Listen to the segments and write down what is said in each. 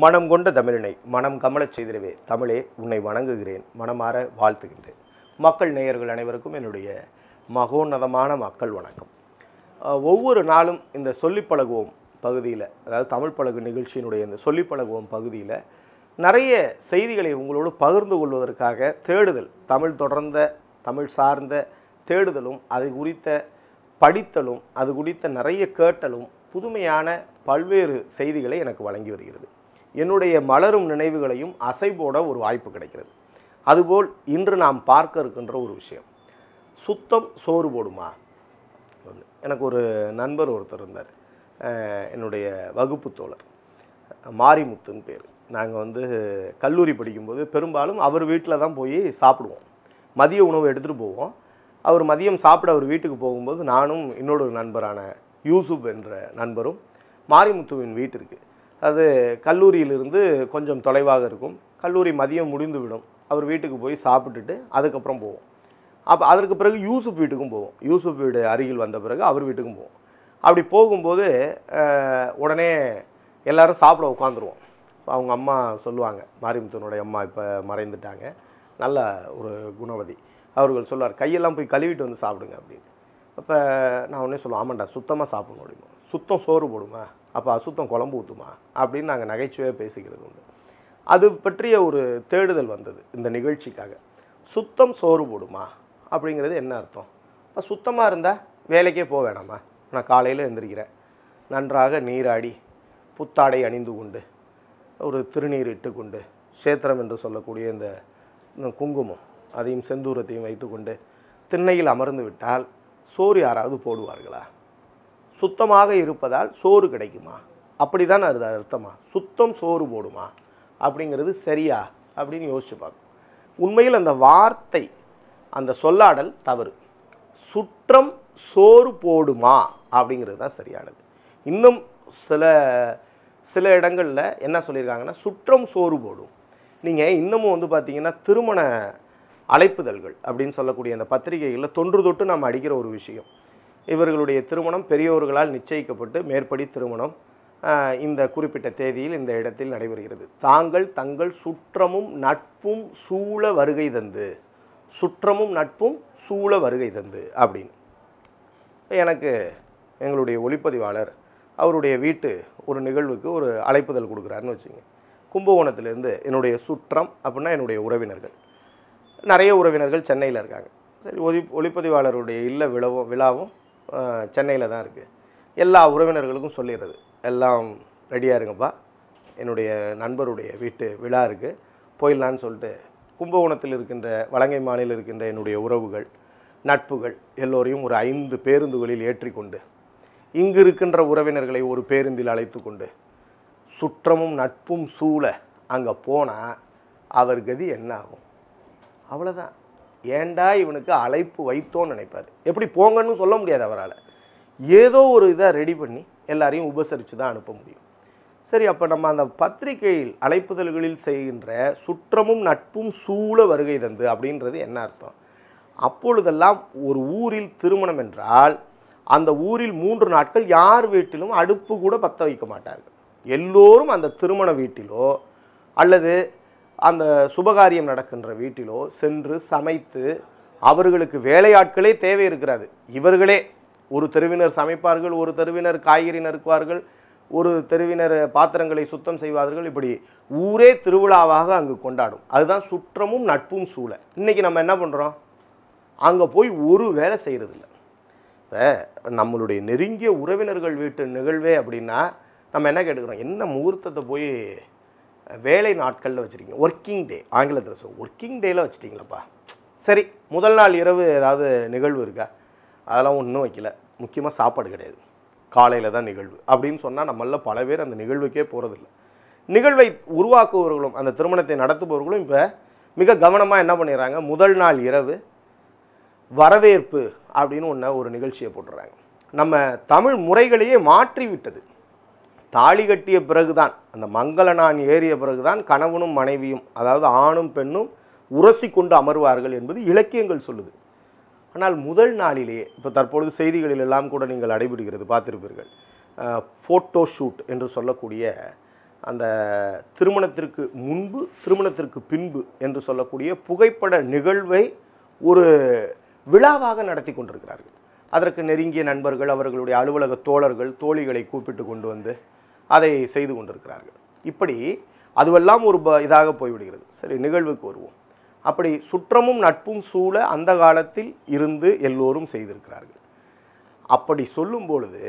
மனம் கொண்ட தமிழினை மனம் கமலச் செய்திடவே தமிழே உன்னை வணங்குகிறேன் மனமாற வாழ்த்துகின்றேன் மக்கள் நேயர்கள் அனைவருக்கும் என்னுடைய மகோன்னதமான மக்கள் வணக்கம் அஹ், ஒவ்வொரு நாளும் இந்த சொல்லிப் பழகுவோம் பகுதியில் அதாவது தமிழ் பழகு நிகழ்ச்சியினுடைய இந்த சொல்லிப் பழகுவோம் பகுதியில் நிறைய செய்திகளை உங்களோடு பகிர்ந்து கொள்வதற்காக தேடுதல் தமிழ் தொடர்ந்த தமிழ் சார்ந்த தேடுதலும் அது குறித்த படித்தலும் அது குறித்த நிறைய கேட்டலும் புதுமையான பல்வேறு செய்திகளை எனக்கு வழங்கி வருகிறது என்னுடைய மலரும் நினைவுகளையும் அசைபோட ஒரு வாய்ப்பு கிடைக்கிறது அதுபோல் இன்று நாம் பார்க்க இருக்கின்ற ஒரு விஷயம் சுத்தம் சோறு போடுமா ஒண்ணு. எனக்கு ஒரு நண்பர் ஒருத்தர் இருந்தார் அஹ் என்னுடைய வகுப்பு தோழர் மாரிமுத்துன்னு பேர் நாங்கள் வந்து கல்லூரி படிக்கும்போது பெரும்பாலும் அவர் வீட்டில் தான் போய் சாப்பிடுவோம் மதிய உணவு எடுத்துகிட்டு போவோம் அவர் மதியம் சாப்பிட அவர் வீட்டுக்கு போகும்போது நானும் இன்னொரு நண்பரான யூசுப் என்ற நண்பரும் மாரிமுத்துவின் வீட்டிற்கு அது கல்லூரியிலிருந்து கொஞ்சம் தொலைவாக இருக்கும் கல்லூரி மதியம் முடிந்து விடும் அவர் வீட்டுக்கு போய் சாப்பிட்டுட்டு அதுக்கப்புறம் போவோம் அப்போ அதற்கு பிறகு யூசுப் வீட்டுக்கும் போவோம் யூசுப் வீடு அருகில் வந்த பிறகு அவர் வீட்டுக்கும் போவோம் அப்படி போகும்போது அஹ், உடனே எல்லாரும் சாப்பிட உட்காந்துருவோம் அவங்க அம்மா சொல்லுவாங்க மாரிமுத்தனுடைய அம்மா இப்போ மறைந்துட்டாங்க நல்ல ஒரு குணவதி அவர்கள் சொல்லுவார் கையெல்லாம் போய் கழுவிட்டு வந்து சாப்பிடுங்க அப்படின்னு அப்போ நான் உடனே சொல்லுவேன் ஆமாண்டா சுத்தமாக சாப்பிடணும் அப்படிமா சுத்தம் சோறு போடுமா அப்போ அசுத்தம் குழம்பு ஊற்றுமா அப்படின்னு நாங்கள் நகைச்சுவையாக பேசிக்கிறது உண்டு அது பற்றிய ஒரு தேடுதல் வந்தது இந்த நிகழ்ச்சிக்காக சுத்தம் சோறு போடுமா அப்படிங்கிறது என்ன அர்த்தம் இப்போ சுத்தமாக இருந்தால் வேலைக்கே போக வேணாமா நான் காலையில் எந்திரிக்கிறேன் நன்றாக நீராடி புத்தாடை அணிந்து கொண்டு ஒரு திருநீர் இட்டுக்கொண்டு சேத்திரம் என்று சொல்லக்கூடிய இந்த இந்த குங்குமம் அதையும் செந்தூரத்தையும் வைத்துக்கொண்டு திண்ணையில் அமர்ந்து விட்டால் சோறு யாராவது போடுவார்களா சுத்தமாக இருப்பதால் சோறு கிடைக்குமா அப்படிதான் அது அர்த்தமா சுத்தம் சோறு போடுமா அப்படிங்கிறது சரியா அப்படின்னு யோசிச்சு பார்க்கணும் உண்மையில் அந்த வார்த்தை அந்த சொல்லாடல் தவறு சுற்றம் சோறு போடுமா அப்படிங்கிறது தான் சரியானது இன்னும் சில சில இடங்களில் என்ன சொல்லியிருக்காங்கன்னா சுற்றம் சோறு போடும் நீங்கள் இன்னமும் வந்து பார்த்தீங்கன்னா திருமண அழைப்புதல்கள் அப்படின்னு சொல்லக்கூடிய அந்த பத்திரிகைகளில் தொன்று தொட்டு நாம் அடிக்கிற ஒரு விஷயம் இவர்களுடைய திருமணம் பெரியோர்களால் நிச்சயிக்கப்பட்டு மேற்படி திருமணம் ஆஹ், இந்த குறிப்பிட்ட தேதியில் இந்த இடத்தில் நடைபெறுகிறது தாங்கள் தங்கள் சுற்றமும் நட்பும் சூழ வருகை தந்து சுற்றமும் நட்பும் சூழ வருகை தந்து அப்படின்னு எனக்கு எங்களுடைய ஒளிப்பதிவாளர் அவருடைய வீட்டு ஒரு நிகழ்வுக்கு ஒரு அழைப்புதல் கொடுக்குறாருன்னு வச்சுங்க கும்பகோணத்திலேருந்து என்னுடைய சுற்றம் அப்படின்னா என்னுடைய உறவினர்கள் நிறைய உறவினர்கள் சென்னையில் இருக்காங்க சரி ஒளி ஒளிப்பதிவாளருடைய இல்ல விழாவும் விழாவும் சென்னையில் தான் இருக்குது எல்லா உறவினர்களுக்கும் சொல்லிடுறது எல்லாம் ரெடியாக இருங்கப்பா என்னுடைய நண்பருடைய வீட்டு விழா இருக்குது போயிடலான்னு சொல்லிட்டு கும்பகோணத்தில் இருக்கின்ற வலங்கை மாநில இருக்கின்ற என்னுடைய உறவுகள் நட்புகள் எல்லோரையும் ஒரு ஐந்து பேருந்துகளில் ஏற்றிக்கொண்டு இங்கு இருக்கின்ற உறவினர்களை ஒரு பேருந்தில் அழைத்து கொண்டு சுற்றமும் நட்பும் சூழ அங்கே போனால் அவர் கதி என்ன ஆகும் அவ்வளோதான் ஏன்டா இவனுக்கு அழைப்பு வைத்தோன்னு நினைப்பார் எப்படி போங்கன்னு சொல்ல முடியாது அவரால் ஏதோ ஒரு இதை ரெடி பண்ணி எல்லாரையும் உபசரித்து தான் அனுப்ப முடியும் சரி அப்போ நம்ம அந்த பத்திரிகையில் அழைப்புதல்களில் செய்கின்ற சுற்றமும் நட்பும் சூழ வருகை தந்து அப்படின்றது என்ன அர்த்தம் அப்பொழுதெல்லாம் ஒரு ஊரில் திருமணம் என்றால் அந்த ஊரில் மூன்று நாட்கள் யார் வீட்டிலும் அடுப்பு கூட பற்ற வைக்க மாட்டார்கள் எல்லோரும் அந்த திருமண வீட்டிலோ அல்லது அந்த சுபகாரியம் நடக்கின்ற வீட்டிலோ சென்று சமைத்து அவர்களுக்கு வேலையாட்களே தேவை இருக்கிறது இவர்களே ஒரு தெருவினர் சமைப்பார்கள் ஒரு தெருவினர் காய்கறி நறுக்குவார்கள் ஒரு தெருவினர் பாத்திரங்களை சுத்தம் செய்வார்கள் இப்படி ஊரே திருவிழாவாக அங்கு கொண்டாடும் அதுதான் சுற்றமும் நட்பும் சூழ இன்னைக்கு நம்ம என்ன பண்ணுறோம் அங்கே போய் ஒரு வேலை செய்கிறதில்ல இப்போ நம்மளுடைய நெருங்கிய உறவினர்கள் வீட்டு நிகழ்வே அப்படின்னா நம்ம என்ன கேட்டுக்கிறோம் என்ன முகூர்த்தத்தை போய் வேலை நாட்களில் வச்சுருக்கீங்க ஒர்க்கிங் டே ஆங்கிலத்தில் சொல் ஒர்க்கிங் டேயில் வச்சுட்டிங்களப்பா சரி முதல் நாள் இரவு ஏதாவது நிகழ்வு இருக்கா அதெல்லாம் ஒன்றும் வைக்கல முக்கியமாக சாப்பாடு கிடையாது காலையில் தான் நிகழ்வு அப்படின்னு சொன்னால் நம்மள பல பேர் அந்த நிகழ்வுக்கே போகிறதில்ல நிகழ்வை உருவாக்குபவர்களும் அந்த திருமணத்தை நடத்துபவர்களும் இப்போ மிக கவனமாக என்ன பண்ணிடுறாங்க முதல் நாள் இரவு வரவேற்பு அப்படின்னு ஒன்று ஒரு நிகழ்ச்சியை போட்டுறாங்க நம்ம தமிழ் முறைகளையே மாற்றி விட்டது தாலி கட்டிய பிறகுதான் அந்த மங்கள நான் ஏறிய பிறகுதான் கணவனும் மனைவியும் அதாவது ஆணும் பெண்ணும் உரசி கொண்டு அமர்வார்கள் என்பது இலக்கியங்கள் சொல்லுது ஆனால் முதல் நாளிலேயே இப்போ தற்பொழுது செய்திகளில் எல்லாம் கூட நீங்கள் அடைபிடிக்கிறது பார்த்திருப்பீர்கள் ஃபோட்டோ ஷூட் என்று சொல்லக்கூடிய அந்த திருமணத்திற்கு முன்பு திருமணத்திற்கு பின்பு என்று சொல்லக்கூடிய புகைப்பட நிகழ்வை ஒரு விழாவாக நடத்தி கொண்டிருக்கிறார்கள் அதற்கு நெருங்கிய நண்பர்கள் அவர்களுடைய அலுவலக தோழர்கள் தோழிகளை கூப்பிட்டு கொண்டு வந்து அதை செய்து கொண்டிருக்கிறார்கள் இப்படி அதுவெல்லாம் ஒரு ப இதாக போய்விடுகிறது சரி நிகழ்வுக்கு வருவோம் அப்படி சுற்றமும் நட்பும் சூழ அந்த காலத்தில் இருந்து எல்லோரும் செய்திருக்கிறார்கள் அப்படி சொல்லும் பொழுது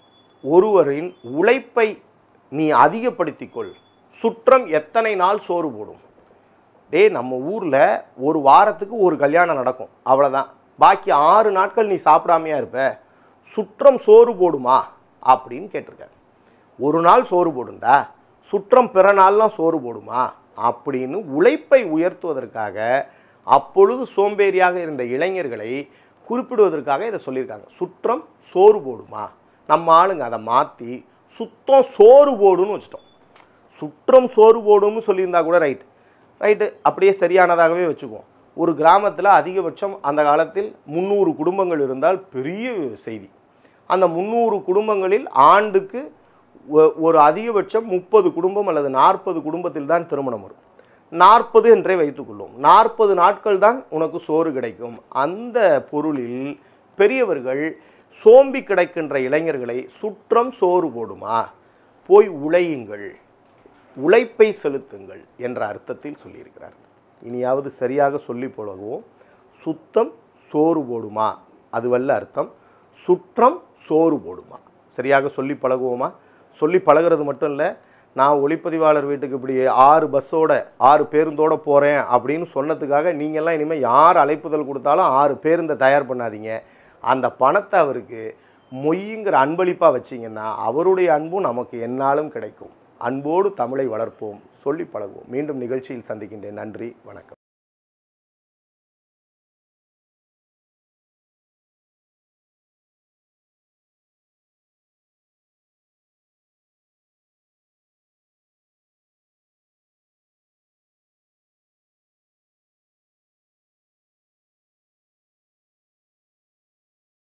ஒருவரின் உழைப்பை நீ அதிகப்படுத்திக்கொள் சுற்றம் எத்தனை நாள் சோறு போடும் டேய் நம்ம ஊரில் ஒரு வாரத்துக்கு ஒரு கல்யாணம் நடக்கும் அவ்வளோதான் பாக்கி ஆறு நாட்கள் நீ சாப்பிடாமையா இருப்ப சுற்றம் சோறு போடுமா அப்படின்னு கேட்டிருக்காரு ஒரு நாள் சோறு போடுண்டா சுற்றம் பிற நாள்லாம் சோறு போடுமா அப்படின்னு உழைப்பை உயர்த்துவதற்காக அப்பொழுது சோம்பேறியாக இருந்த இளைஞர்களை குறிப்பிடுவதற்காக இதை சொல்லியிருக்காங்க சுற்றம் சோறு போடுமா நம்ம ஆளுங்க அதை மாற்றி சுத்தம் சோறு போடுன்னு வச்சுட்டோம் சுற்றம் சோறு போடும்னு சொல்லியிருந்தா கூட ரைட் ரைட்டு அப்படியே சரியானதாகவே வச்சுக்குவோம் ஒரு கிராமத்தில் அதிகபட்சம் அந்த காலத்தில் முந்நூறு குடும்பங்கள் இருந்தால் பெரிய செய்தி அந்த முந்நூறு குடும்பங்களில் ஆண்டுக்கு ஒ- ஒரு அதிகபட்சம் முப்பது குடும்பம் அல்லது நாற்பது குடும்பத்தில் தான் திருமணம் வரும் நாற்பது என்றே வைத்துக்கொள்வோம் நாற்பது நாட்கள் தான் உனக்கு சோறு கிடைக்கும் அந்த பொருளில் பெரியவர்கள் சோம்பி கிடக்கின்ற இளைஞர்களை சுற்றம் சோறு போடுமா போய் உழையுங்கள் உழைப்பை செலுத்துங்கள் என்ற அர்த்தத்தில் சொல்லியிருக்கிறார் இனியாவது சரியாக சொல்லி பழகுவோம் சுத்தம் சோறு போடுமா அதுவல்ல அர்த்தம் சுற்றம் சோறு போடுமா சரியாக சொல்லி பழகுவோமா சொல்லி பழகுறது மட்டும் இல்லை நான் ஒளிப்பதிவாளர் வீட்டுக்கு இப்படி ஆறு பஸ்ஸோட ஆறு பேருந்தோட போகிறேன் அப்படின்னு சொன்னதுக்காக நீங்கள்லாம் இனிமேல் யார் அழைப்புதல் கொடுத்தாலும் ஆறு பேருந்தை தயார் பண்ணாதீங்க அந்த பணத்தை அவருக்கு மொய்யுங்கிற அன்பளிப்பாக வச்சிங்கன்னா அவருடைய அன்பும் நமக்கு எந்நாளும் கிடைக்கும் அன்போடு தமிழை வளர்ப்போம் சொல்லி பழகுவோம் மீண்டும் நிகழ்ச்சியில் சந்திக்கின்றேன் நன்றி வணக்கம்